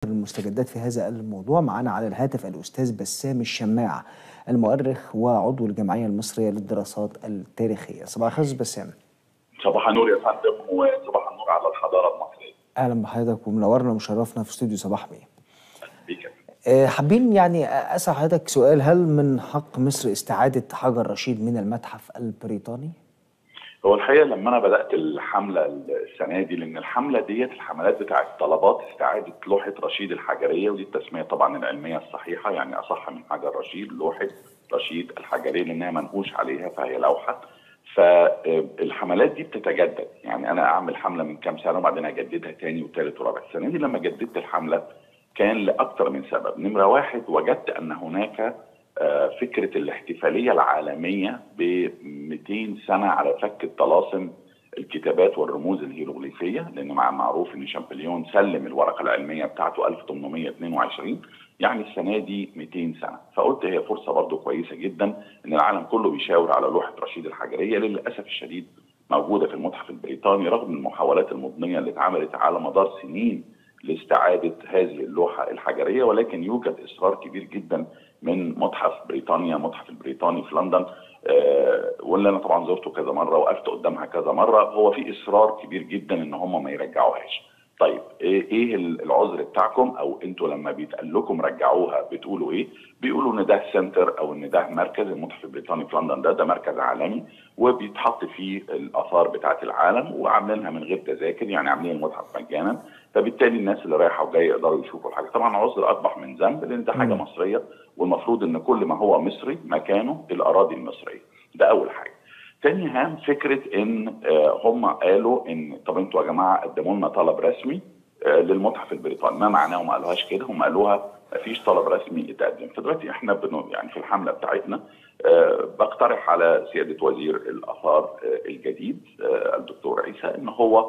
المستجدات في هذا الموضوع معنا على الهاتف الأستاذ بسام الشماع المؤرخ وعضو الجمعية المصرية للدراسات التاريخية صباح الخير أستاذ بسام صباح النور يا فندم وصباح النور على الحضارة المصرية أهلا بحضرتك ومنورنا ومشرفنا في استوديو صباح مية بيك آه، حابين يعني أسأل حضرتك سؤال هل من حق مصر استعادة حجر رشيد من المتحف البريطاني؟ هو الحقيقه لما انا بدات الحمله السنه دي لان الحمله ديت الحملات بتاعت طلبات استعاده لوحه رشيد الحجريه ودي التسميه طبعا العلميه الصحيحه يعني اصح من حجر رشيد لوحه رشيد الحجريه لانها منقوش عليها فهي لوحه فالحملات دي بتتجدد يعني انا اعمل حمله من كام سنه وبعدين اجددها تاني وثالث ورابع السنه دي لما جددت الحمله كان لاكثر من سبب نمره واحد وجدت ان هناك آه، فكره الاحتفاليه العالميه ب 200 سنه على فك الطلاسم الكتابات والرموز الهيروغليفيه لان مع معروف ان شامبليون سلم الورقه العلميه بتاعته 1822 يعني السنه دي 200 سنه فقلت هي فرصه برضو كويسه جدا ان العالم كله بيشاور على لوحه رشيد الحجريه للاسف الشديد موجوده في المتحف البريطاني رغم المحاولات المضنيه اللي اتعملت على مدار سنين لاستعاده هذه اللوحه الحجريه ولكن يوجد اصرار كبير جدا من متحف بريطانيا المتحف البريطاني في لندن آه واللي انا طبعا زرته كذا مره وقفت قدامها كذا مره هو في اصرار كبير جدا ان هم ما يرجعوهاش طيب ايه إيه العذر بتاعكم او انتوا لما بيتقال لكم رجعوها بتقولوا ايه؟ بيقولوا ان ده سنتر او ان ده مركز المتحف البريطاني في لندن ده ده مركز عالمي وبيتحط فيه الاثار بتاعت العالم وعاملينها من غير تذاكر يعني عاملين المتحف مجانا فبالتالي الناس اللي رايحه وجايه يقدروا يشوفوا الحاجه طبعا عذر اقبح من ذنب لان ده حاجه مصريه والمفروض ان كل ما هو مصري مكانه الاراضي المصريه ده اول حاجه تاني هام فكره ان هم قالوا ان طب انتوا يا جماعه قدموا لنا طلب رسمي للمتحف البريطاني ما معناه ما قالوهاش كده هم قالوها ما فيش طلب رسمي اتقدم فدلوقتي احنا بنو يعني في الحمله بتاعتنا بقترح على سياده وزير الاثار الجديد الدكتور عيسى ان هو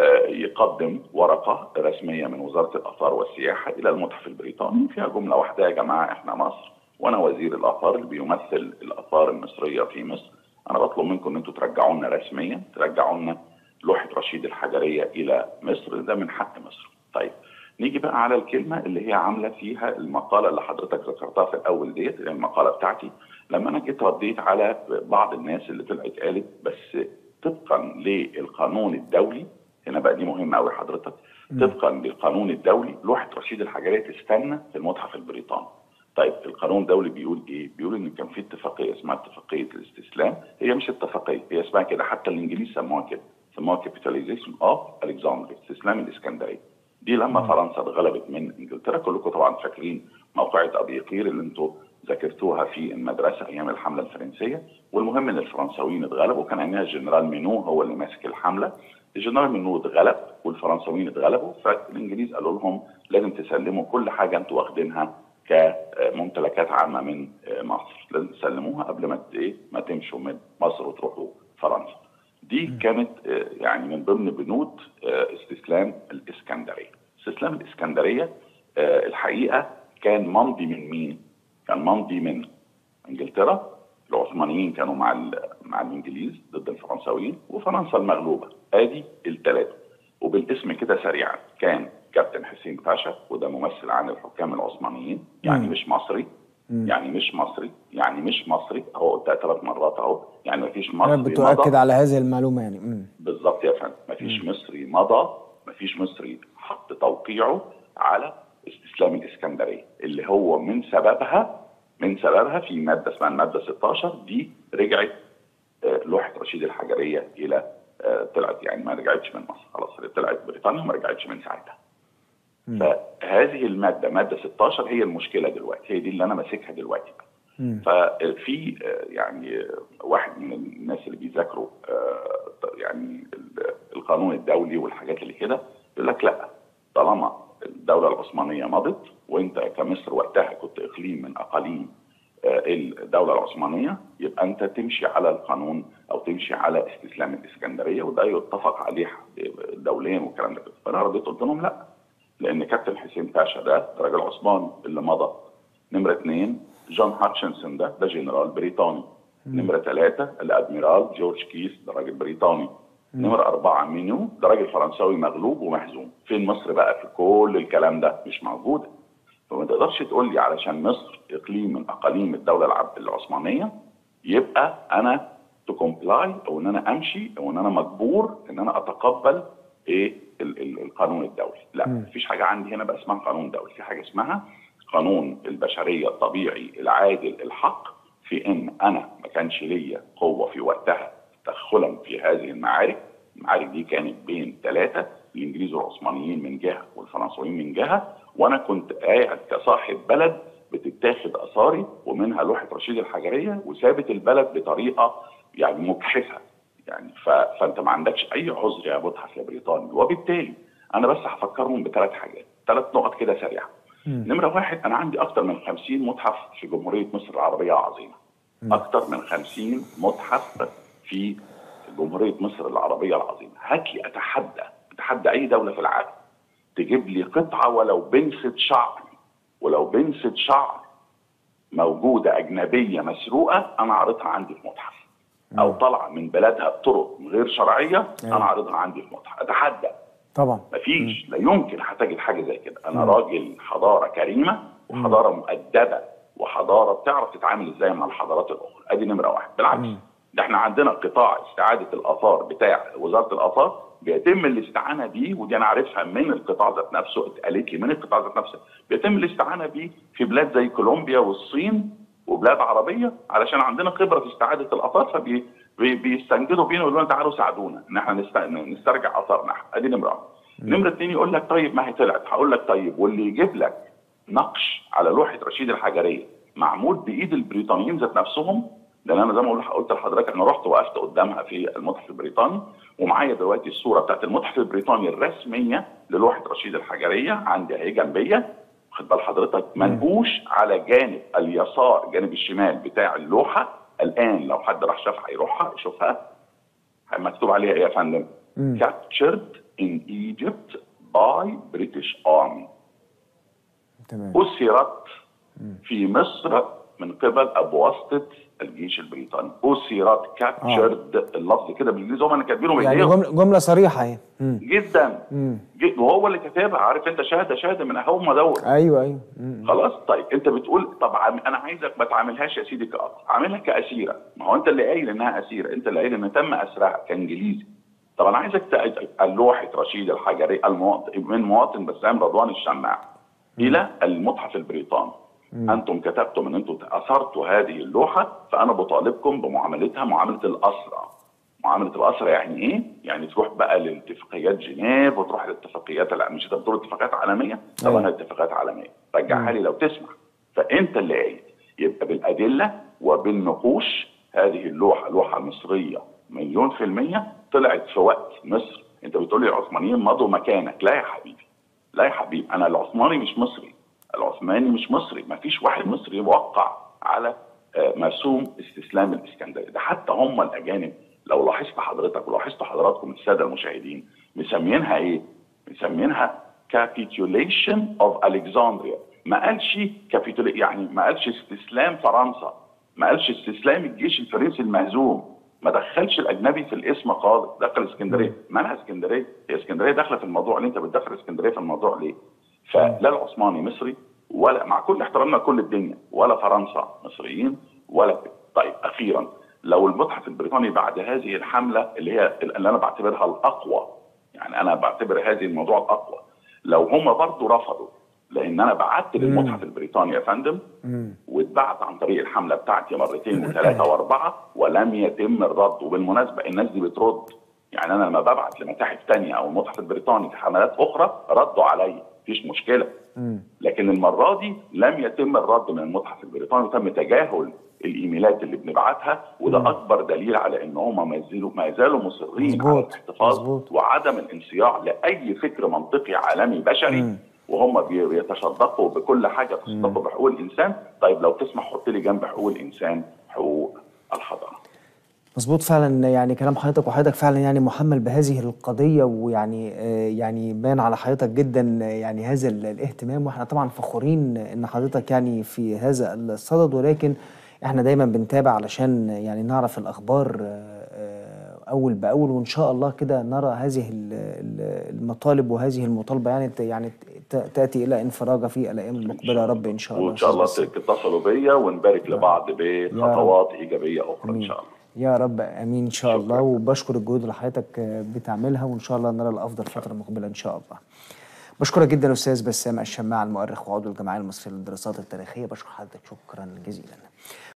يقدم ورقه رسميه من وزاره الاثار والسياحه الى المتحف البريطاني فيها جمله واحده يا جماعه احنا مصر وانا وزير الاثار اللي بيمثل الاثار المصريه في مصر انا بطلب منكم ان انتم ترجعوا لنا رسميا ترجعوا لنا لوحه رشيد الحجريه الى مصر ده من حق مصر. طيب نيجي بقى على الكلمه اللي هي عامله فيها المقاله اللي حضرتك ذكرتها في الاول ديت اللي المقاله بتاعتي لما انا جيت رديت على بعض الناس اللي طلعت قالت بس طبقا للقانون الدولي هنا بقى دي مهمه قوي حضرتك طبقا للقانون الدولي لوحه رشيد الحجريه تستنى في المتحف البريطاني. طيب القانون الدولي بيقول ايه؟ بيقول ان كان في اتفاقيه اسمها اتفاقيه الاستسلام، هي مش اتفاقيه، هي اسمها كده حتى الانجليز سموها كده، سموها كابيتاليزيشن اوف الكسندريا، استسلام الاسكندريه. دي لما م. فرنسا اتغلبت من انجلترا كلكم طبعا فاكرين موقعة ابي قير اللي انتم ذاكرتوها في المدرسه ايام الحمله الفرنسيه، والمهم ان الفرنساويين اتغلبوا وكان عندنا الجنرال مينو هو اللي ماسك الحمله، الجنرال مينو اتغلب والفرنساويين اتغلبوا فالانجليز قالوا لهم لازم تسلموا كل حاجه انتم واخدينها كممتلكات عامه من مصر لازم تسلموها قبل ما ايه ما تمشوا من مصر وتروحوا فرنسا دي كانت يعني من ضمن بنود استسلام الاسكندريه استسلام الاسكندريه الحقيقه كان ممضي من مين كان ممضي من انجلترا العثمانيين كانوا مع مع الانجليز ضد الفرنساويين وفرنسا المغلوبه ادي الثلاثه وبالاسم كده سريعا كان كابتن حسين باشا وده ممثل عن الحكام العثمانيين يعني مم. مش مصري مم. يعني مش مصري يعني مش مصري اهو قلتها ثلاث مرات اهو يعني ما فيش مصري بتؤكد مضى. على هذه المعلومه يعني بالظبط يا فندم ما فيش مصري مضى ما فيش مصري حط توقيعه على استسلام الاسكندريه اللي هو من سببها من سببها في ماده اسمها الماده 16 دي رجعت لوحه رشيد الحجريه الى طلعت يعني ما رجعتش من مصر خلاص طلعت بريطانيا وما رجعتش من ساعتها فهذه الماده ماده 16 هي المشكله دلوقتي هي دي اللي انا ماسكها دلوقتي ففي يعني واحد من الناس اللي بيذاكروا يعني القانون الدولي والحاجات اللي كده يقول لك لا طالما الدوله العثمانيه مضت وانت كمصر وقتها كنت اقليم من اقاليم الدولة العثمانية يبقى أنت تمشي على القانون أو تمشي على استسلام الإسكندرية وده يتفق عليه دوليا والكلام ده كده فأنا رديت قلت لهم لا لأن كابتن حسين باشا ده راجل عثماني اللي مضى نمرة اثنين جون هاتشنسون ده ده جنرال بريطاني نمرة ثلاثة الأدميرال جورج كيس ده راجل بريطاني نمرة أربعة مينو ده راجل فرنساوي مغلوب ومهزوم فين مصر بقى في كل الكلام ده مش موجودة فما تقدرش تقول لي علشان مصر إقليم من أقاليم الدولة العب- العثمانية يبقى أنا تو كومبلاي أو إن أنا أمشي أو إن أنا مجبور إن أنا أتقبل إيه ال- ال- القانون الدولي لا مفيش حاجة عندي هنا بقى اسمها قانون دولي في حاجة اسمها قانون البشرية الطبيعي العادل الحق في ان انا ما كانش ليا قوه في وقتها تدخلا في هذه المعارك المعارك دي كانت بين ثلاثه الانجليز والعثمانيين من جهه والفرنسويين من جهه وانا كنت قاعد كصاحب بلد بتتاخد اثاري ومنها لوحه رشيد الحجريه وثابت البلد بطريقه يعني مجحفه يعني ف... فانت ما عندكش اي عذر يا متحف يا بريطاني وبالتالي انا بس هفكرهم بثلاث حاجات ثلاث نقط كده سريعه نمره واحد انا عندي اكتر من 50 متحف في جمهوريه مصر العربيه العظيمه اكتر من 50 متحف في جمهوريه مصر العربيه العظيمه هات لي اتحدى اتحدى اي دوله في العالم تجيب لي قطعه ولو بنسه شعر ولو بنسه شعر موجوده اجنبيه مسروقه انا عارضها عندي في متحف او طالعه من بلدها بطرق غير شرعيه انا عارضها عندي في متحف اتحدى طبعا مفيش لا يمكن هتجد حاجه زي كده انا راجل حضاره كريمه وحضاره مؤدبه وحضاره بتعرف تتعامل ازاي مع الحضارات الاخرى ادي نمره واحد بالعكس ده احنا عندنا قطاع استعاده الاثار بتاع وزاره الاثار بيتم الاستعانه بيه ودي انا عارفها من القطاع ذات نفسه اتقالت لي من القطاع ذات نفسه بيتم الاستعانه بيه في بلاد زي كولومبيا والصين وبلاد عربيه علشان عندنا خبره في استعاده الاثار فبي بي- بيستنجدوا بينا ويقولوا لنا تعالوا ساعدونا ان احنا نست- نسترجع اثارنا ادي نمره واحد. نمره اثنين يقول لك طيب ما هي طلعت هقول لك طيب واللي يجيب لك نقش على لوحه رشيد الحجريه معمول بايد البريطانيين ذات نفسهم لان انا زي ما قلت قلت لحضرتك انا رحت وقفت قدامها في المتحف البريطاني ومعايا دلوقتي الصوره بتاعت المتحف البريطاني الرسميه للوحه رشيد الحجريه عندي اهي جنبيه خد بال حضرتك منقوش على جانب اليسار جانب الشمال بتاع اللوحه الان لو حد راح شافها هيروحها يشوفها مكتوب عليها ايه يا فندم؟ captured in Egypt by British Army تمام أسرت في مصر من قبل أبواسطة الجيش البريطاني أسرت كابتشرد اللفظ كده بالإنجليزي هم اللي كاتبينه يعني بإيديهم جملة, جملة صريحة اهي مم. جدا جد وهو اللي كاتبها عارف أنت شهادة شهادة من هم دول ايوه ايوه مم. خلاص طيب انت بتقول طب عم- انا عايزك ما تعاملهاش يا سيدي كقطر عاملها كاسيره ما هو انت اللي قايل انها اسيره انت اللي قايل ان تم اسرها كانجليزي طب انا عايزك تأ- لوحه رشيد الحجري المواطن من مواطن بسام رضوان الشماع الى المتحف البريطاني انتم كتبتم ان انتم اثرتوا هذه اللوحه فانا بطالبكم بمعاملتها معامله الاسرى معامله الاسرى يعني ايه؟ يعني تروح بقى لاتفاقيات جنيف وتروح للاتفاقيات الع- مش انت بتقول اتفاقيات عالميه؟ طب أيوة. انا اتفاقات عالميه رجعها لي لو تسمح فانت اللي قايل يبقى بالادله وبالنقوش هذه اللوحه لوحه مصريه مليون في الميه طلعت في وقت مصر انت بتقول لي العثمانيين مضوا مكانك لا يا حبيبي لا يا حبيبي انا العثماني مش مصري العثماني مش مصري ما فيش واحد مصري وقع على آه، مرسوم استسلام الاسكندريه ده حتى هم الاجانب لو لاحظت حضرتك ولاحظت حضراتكم الساده المشاهدين مسمينها ايه؟ مسمينها capitulation of Alexandria ما قالش capitula- يعني ما قالش استسلام فرنسا ما قالش استسلام الجيش الفرنسي المهزوم ما دخلش الاجنبي في الاسم خالص دخل اسكندريه مالها اسكندريه هي اسكندريه داخله في الموضوع ليه انت بتدخل اسكندريه في الموضوع ليه فلا العثماني مصري ولا مع كل احترامنا لكل الدنيا ولا فرنسا مصريين ولا طيب اخيرا لو المتحف البريطاني بعد هذه الحمله اللي هي اللي انا بعتبرها الاقوى يعني انا بعتبر هذه الموضوع الاقوى لو هم برضو رفضوا لان انا بعت للمتحف البريطاني يا فندم واتبعت عن طريق الحمله بتاعتي مرتين وثلاثه واربعه ولم يتم الرد وبالمناسبه الناس دي بترد يعني انا لما ببعت لمتاحف تانية او المتحف البريطاني في حملات اخرى ردوا عليا مفيش مشكله لكن المره دي لم يتم الرد من المتحف البريطاني وتم تجاهل الايميلات اللي بنبعتها وده اكبر دليل على ان هم ما زالوا ما زالوا مصرين على مظبوط، الاحتفاظ مظبوط. وعدم الانصياع لاي فكر منطقي عالمي بشري وهم بي- بيتصدقوا بكل حاجه يتصدقوا بحقوق الانسان طيب لو تسمح حط لي جنب حقوق الانسان حقوق الحضاره مظبوط فعلا يعني كلام حضرتك وحضرتك فعلا يعني محمل بهذه القضية ويعني آه، يعني بان على حضرتك جدا آه، يعني هذا ال- الاهتمام واحنا طبعا فخورين ان حضرتك يعني في هذا الصدد ولكن احنا دايما بنتابع علشان يعني نعرف الاخبار آه، آه، اول باول وان شاء الله كده نرى هذه ال- ال- المطالب وهذه المطالبه يعني ت- يعني ت- تاتي الى انفراجه في الايام المقبله يا رب ان شاء الله وان شاء الله أستاذ باسم. تتصلوا بيا ونبارك لبعض بخطوات ايجابيه اخرى ان شاء الله يا رب امين ان شاء شكراً. الله وبشكر الجهود اللي حضرتك بتعملها وان شاء الله نرى الافضل الفتره المقبله ان شاء الله بشكرك جدا استاذ بسام الشماع المؤرخ وعضو الجمعيه المصريه للدراسات التاريخيه بشكر حضرتك شكرا جزيلا